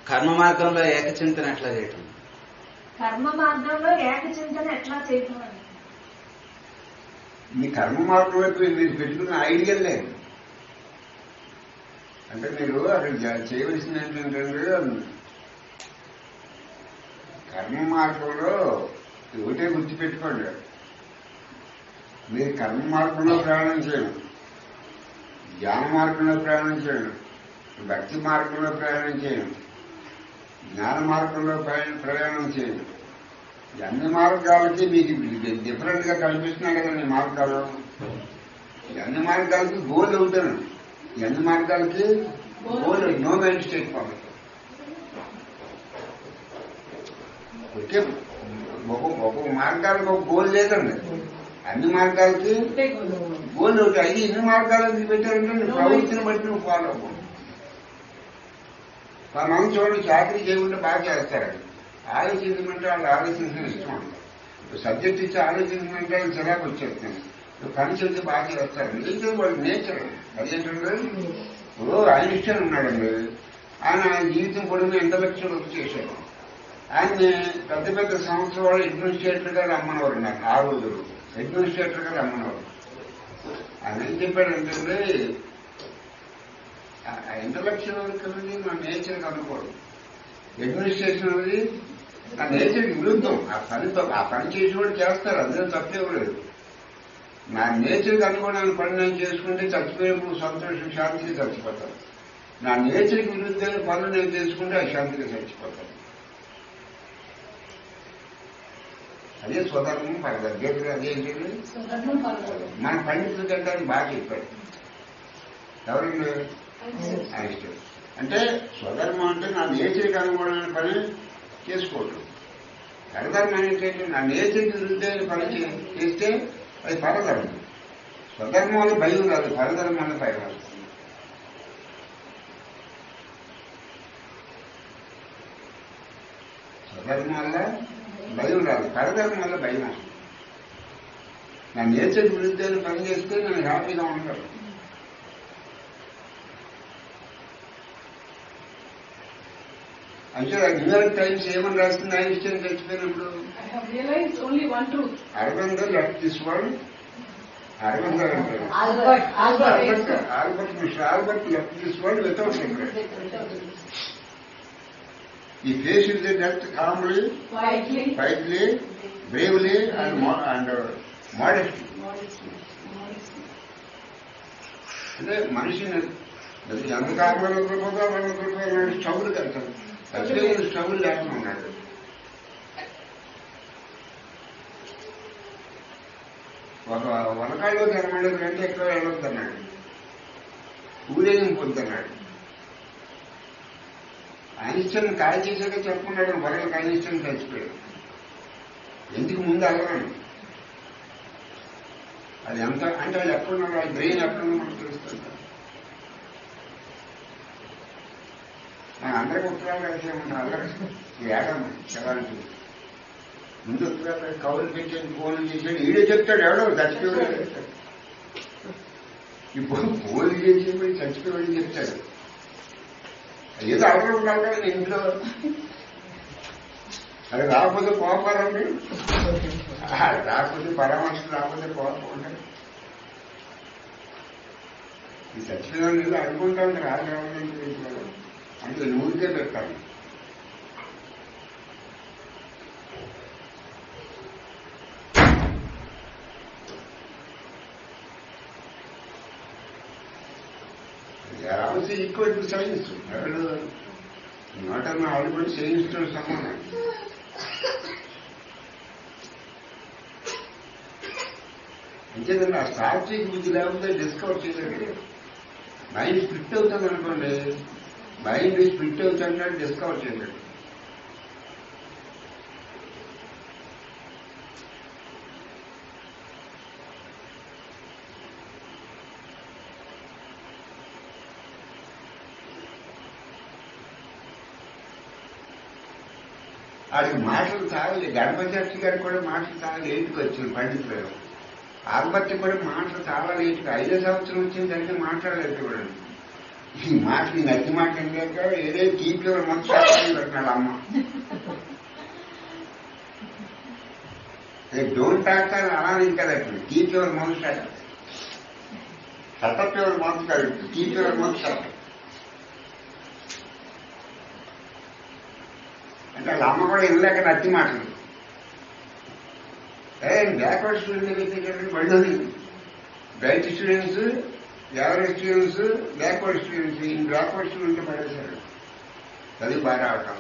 కర్మ మార్గంలో ఏకచింతన ఎట్లా చేయటం కర్మ మార్గంలో ఏకచింతన ఎట్లా చేయటం అని మీ కర్మ మార్గం వైపు మీరు పెట్టుకున్న ఐడియా లేదు అంటే మీరు అక్కడ జ- చేయవలసింది ఏంటంటే కర్మ మార్గంలో ఒకటే గుర్తుపెట్టుకోండి మీరు కర్మ మార్గంలో ప్రయాణం చేయడం జ్ఞాన మార్గంలో ప్రయాణం చేయడం భక్తి మార్గంలో ప్రయాణం చేయడం జ్ఞాన మార్గంలో ప్రయాణ- ప్రయాణం చేయడం ఈ అన్ని మార్గాలకి మీకు డిఫరెంట్ గా కనిపిస్తున్నాయి కదండి మార్గాలు ఈ అన్ని మార్గాలకి గోల్ అవుతాను ఈ అన్ని మార్గాలకి goal no mind state point ఒకే ఒక ఒక మార్గాలకు ఒక గోల్ లేదండి అన్ని మార్గాలకి గోల్ ఒకటి అది ఎన్ని మార్గాలు ఎందుకు పెట్టారంటే నీ ప్రవృత్తిని బట్టి నువ్వు ఫాలో అవ్వు మనం చూడండి చాకరీ చేయకుండా బాగా చేస్తారండి ఆలోచించమంటే వాళ్ళు ఆలోచించిన ఇష్టం ఉండదు సబ్జెక్ట్ ఇచ్చి ఆలోచించమంటే వాళ్ళు చిరాకు వచ్చేస్తుంది ఇప్పుడు పని చేసి బాగా చేస్తారు ఏంటంటే వాళ్ళ నేచర్ అదేంటంటే ఇప్పుడు ఐన్స్టైన్ ఉన్నాడండి ఆయన ఆయన జీవితం పొడిగిన ఇంటలెక్చువల్ వర్క్ చేశాడు ఆయన్ని పెద్ద పెద్ద సంస్థల వాళ్ళు అడ్మినిస్ట్రేటర్ గా రమ్మనవారు నాకు ఆ రోజులు అడ్మినిస్ట్రేటర్ గా రమ్మనవారు ఆయన ఏం చెప్పాడంటే ఇంటలెక్చువల్ వర్క్ అనేది నా నేచర్ అనుకోవడం అడ్మినిస్ట్రేషన్ అనేది నా నేచర్ విరుద్ధం ఆ పని తప్ప- ఆ పని చేసేవాడు చేస్తారు అందులో తప్పేవ్వలేదు నా నేచర్కి అనుకోవడానికి పని నేను చేసుకుంటే చచ్చిపోయినప్పుడు సంతోషం శాంతికి చచ్చిపోతాను నా నేచర్కి విరుద్ధమైన పనులు నేను చేసుకుంటే అశాంతిగా చచ్చిపోతాను అదే స్వధర్మం పరద గీతలు అదేంటండి మన పండితుల కంటే అది బాగా చెప్పాడు ఎవరండి ఐన్స్టైన్ అంటే స్వధర్మం అంటే నా నేచర్కి అనుగుణమైన పని చేసుకోవటం పరధర్మం ఏంటంటే నా నేచర్కి విరుద్ధమైన పని చే- చేస్తే అది పరధర్మం స్వధర్మం వల్ల భయం రాదు పరధర్మం వల్ల భయం రాదు స్వధర్మం వల్ల భయం రాదు పరధర్మం వల్ల భయం వస్తుంది నా నేచర్ విరుద్ధమైన పని చేస్తే నేను హ్యాపీగా ఉంటాను అంటే న్యూయార్క్ టైమ్స్ ఏమని రాస్తుంది ఐన్స్టైన్ చచ్చిపోయినప్పుడు I have realized only one truth. Aravind left this world Aravind అంటారు Albert Albert Albert Albert mister Albert left this world without regret ఈ face is the death calmly Quietly. Fightly bravely and and modesty అంటే మనిషిని అది ఎంత కాకుండా నిద్రపోతా వాళ్ళు నిద్రపోతారు స్టవ్లు కడతారు చచ్చిపోయిన స్టవ్లు లేకుండా ఉన్నాడు ఒక వనకాళ్ళు జన్మలేదు కంటే ఎక్కువ వెళ్ళొద్దన్నాడు ఊరేగింపు వద్దన్నాడు ఐన్స్టైన్ కాల్ చేశాక చెప్పుకున్నాడు వరలకు ఐన్స్టైన్ చచ్చిపోయాడు ఎందుకు ముందు అడగను అది ఎంత అంటే అది ఎక్కడున్నాడు ఆ బ్రెయిన్ ఎక్కడున్నా మనకు తెలుస్తుంది మన అందరికి ఉత్తరాలు రాసేయమంటారు అందరికి ఏడమ్మ చదవాలి ముందు ఉత్తరాలు కౌలు పెట్టాను ఫోన్లు చేశాడు ఈడే చెప్తాడు ఎవడో చచ్చిపోయాడు ఇప్పుడు ఫోన్లు చేసి పోయి చచ్చిపోయాడు చెప్తాడు ఏదో అవసరం ఉండాలి కదా ఇంట్లో అది రాకపోతే కోపాలండి రాకపోతే పరామర్శ రాకపోతే కోపం ఉండదు ఈ సత్యనారాయణ అనుకుంటాను రాజరావణి అంటే ఊరికే పెట్టాలి ఆల్సో ఈక్వల్ టు సైన్స్ ఎవరు నాట్ అన్న ఆల్ కూడా సైన్స్ తో సమానం అంతేకాదు ఆ సాత్విక బుద్ధి లేకపోతే డిస్కవర్ చేయలేదు మైండ్ స్ప్లిట్ అవుతుంది అనుకోండి మైండ్ స్ప్లిట్ అవుతుంటే డిస్కవర్ చేయలేదు వాడికి మాటలు తాగలే గణపతి గారికి కూడా మాటలు తాగలి ఏంటికి వచ్చింది పండితులు ఆల్బర్ట్ కూడా మాటలు తాగలేదు ఐదో సంవత్సరం వచ్చిందంటే మాట్లాడలేదు కూడా ఈ మాటలు నచ్చి మాట అంటే ఇంకా ఏదే తీపి మనసు పెట్టినాడు అమ్మ డోంట్ టాక్ అని అలానే కదా తీపి ఎవరి మనసు షటప్ ఎవరి మనసు కాదు తీపి ఎవరి మనసు షటప్ అంటే వాళ్ళ అమ్మ కూడా ఇళ్ళక నత్తి మాటలు ఏ బ్యాక్వర్డ్ స్టూడెంట్ పడినది bright students average students backward students ఈ బ్యాక్వర్డ్ స్టూడెంట్ పడేశారు చదివి బాగా రావటం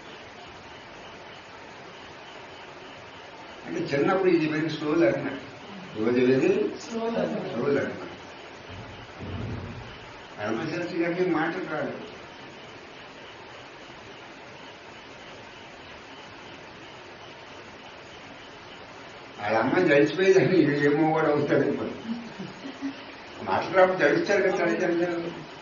అంటే చిన్నప్పుడు ఇది వెరీ స్లోల్ అన్నమాట రోజు వెరీ Slow learner. స్లోల్ అన్నమాట అమ్మసరిచి గారికి మాటలు రాదు వాళ్ళ అమ్మ జడిచిపోయిందని ఇది ఏమో కూడా అవుతాడు ఇప్పుడు మాటలు రాపు జడిస్తారు కదా తల్లిదండ్రులు